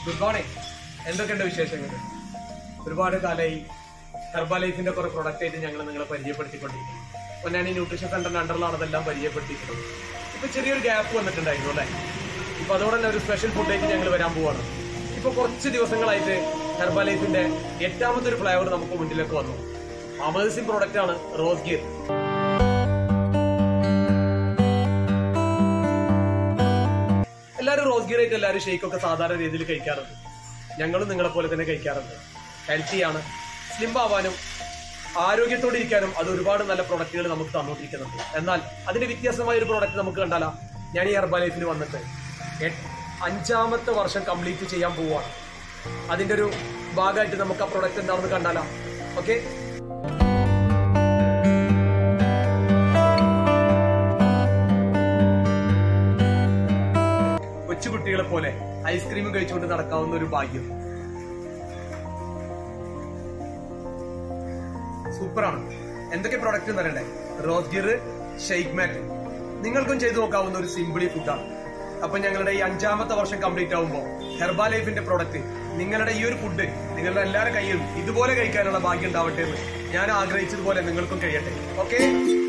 good morning എന്തൊക്കെയുണ്ട് വിശേഷങ്ങൾ ഒരുപാട് കാലമായി ഹെർബാലൈഫിന്റെ കുറെ പ്രൊഡക്റ്റ് ആയിട്ട് ഞങ്ങൾ നിങ്ങളെ പരിചയപ്പെടുത്തിക്കൊണ്ടിരിക്കുന്നു പൊന്നാനി ന്യൂട്രീഷൻ സെന്ററിന്റെ അണ്ടറിലാണ് അതെല്ലാം പരിചയപ്പെടുത്തിയിട്ടുള്ളത് ഇപ്പൊ ചെറിയൊരു ഗ്യാപ്പ് വന്നിട്ടുണ്ടായിരുന്നു അല്ലേ ഇപ്പൊ അതോടെ തന്നെ ഒരു സ്പെഷ്യൽ ഫുഡായിട്ട് ഞങ്ങൾ വരാൻ പോവാണ് ഇപ്പൊ കുറച്ച് ദിവസങ്ങളായിട്ട് ഹെർബാലൈഫിന്റെ എട്ടാമത്തെ ഒരു ഫ്ലേവർ നമുക്ക് മുന്നിലേക്ക് വന്നു അമേസിംഗ് പ്രോഡക്റ്റ് ആണ് റോസ് ഗിയർ എല്ലാവരും റോസ് ഗിയർ ആയിട്ട് എല്ലാവരും ഷേക്ക് ഒക്കെ സാധാരണ രീതിയിൽ കഴിക്കാറുണ്ട് ഞങ്ങളും നിങ്ങളെ പോലെ തന്നെ കഴിക്കാറുണ്ട് ഹെൽത്തിയാണ് സ്ലിം ആവാനും ആരോഗ്യത്തോടെ ഇരിക്കാനും അത് ഒരുപാട് നല്ല പ്രൊഡക്റ്റുകൾ നമുക്ക് തന്നുകൊണ്ടിരിക്കുന്നുണ്ട് എന്നാൽ അതിന്റെ വ്യത്യാസമായ ഒരു പ്രോഡക്റ്റ് നമുക്ക് കണ്ടാലാ ഞാൻ ഈ ഹെർബ ലൈഫിൽ വന്നിട്ട് എ- അഞ്ചാമത്തെ വർഷം കംപ്ലീറ്റ് ചെയ്യാൻ പോവാണ് അതിന്റെ ഒരു ഭാഗമായിട്ട് നമുക്ക് ആ പ്രൊഡക്റ്റ് എന്താണെന്ന് കണ്ടാലാ ഓക്കെ കൊച്ചുകുട്ടികളെ പോലെ ഐസ്ക്രീം കഴിച്ചുകൊണ്ട് നടക്കാവുന്ന ഒരു ഭാഗ്യം സൂപ്പറാണ് എന്തൊക്കെ പ്രൊഡക്റ്റ് എന്ന് പറയണ്ടേ റോസ് ഗിർ ഷെയ്ക്ക് മാറ്റ് നിങ്ങൾക്കും ചെയ്തു നോക്കാവുന്ന ഒരു സിംപിളി ഫുഡാണ് അപ്പൊ ഞങ്ങളുടെ ഈ അഞ്ചാമത്തെ വർഷം കംപ്ലീറ്റ് ആവുമ്പോൾ ഹെർബാ ലൈഫിന്റെ പ്രൊഡക്റ്റ് നിങ്ങളുടെ ഈ ഒരു ഫുഡ് നിങ്ങളുടെ എല്ലാവരുടെ കയ്യിലും ഇതുപോലെ കഴിക്കാനുള്ള ഭാഗ്യം ഉണ്ടാവട്ടെ എന്ന് ഞാൻ ആഗ്രഹിച്ചതുപോലെ നിങ്ങൾക്കും കഴിയട്ടെ ഓക്കെ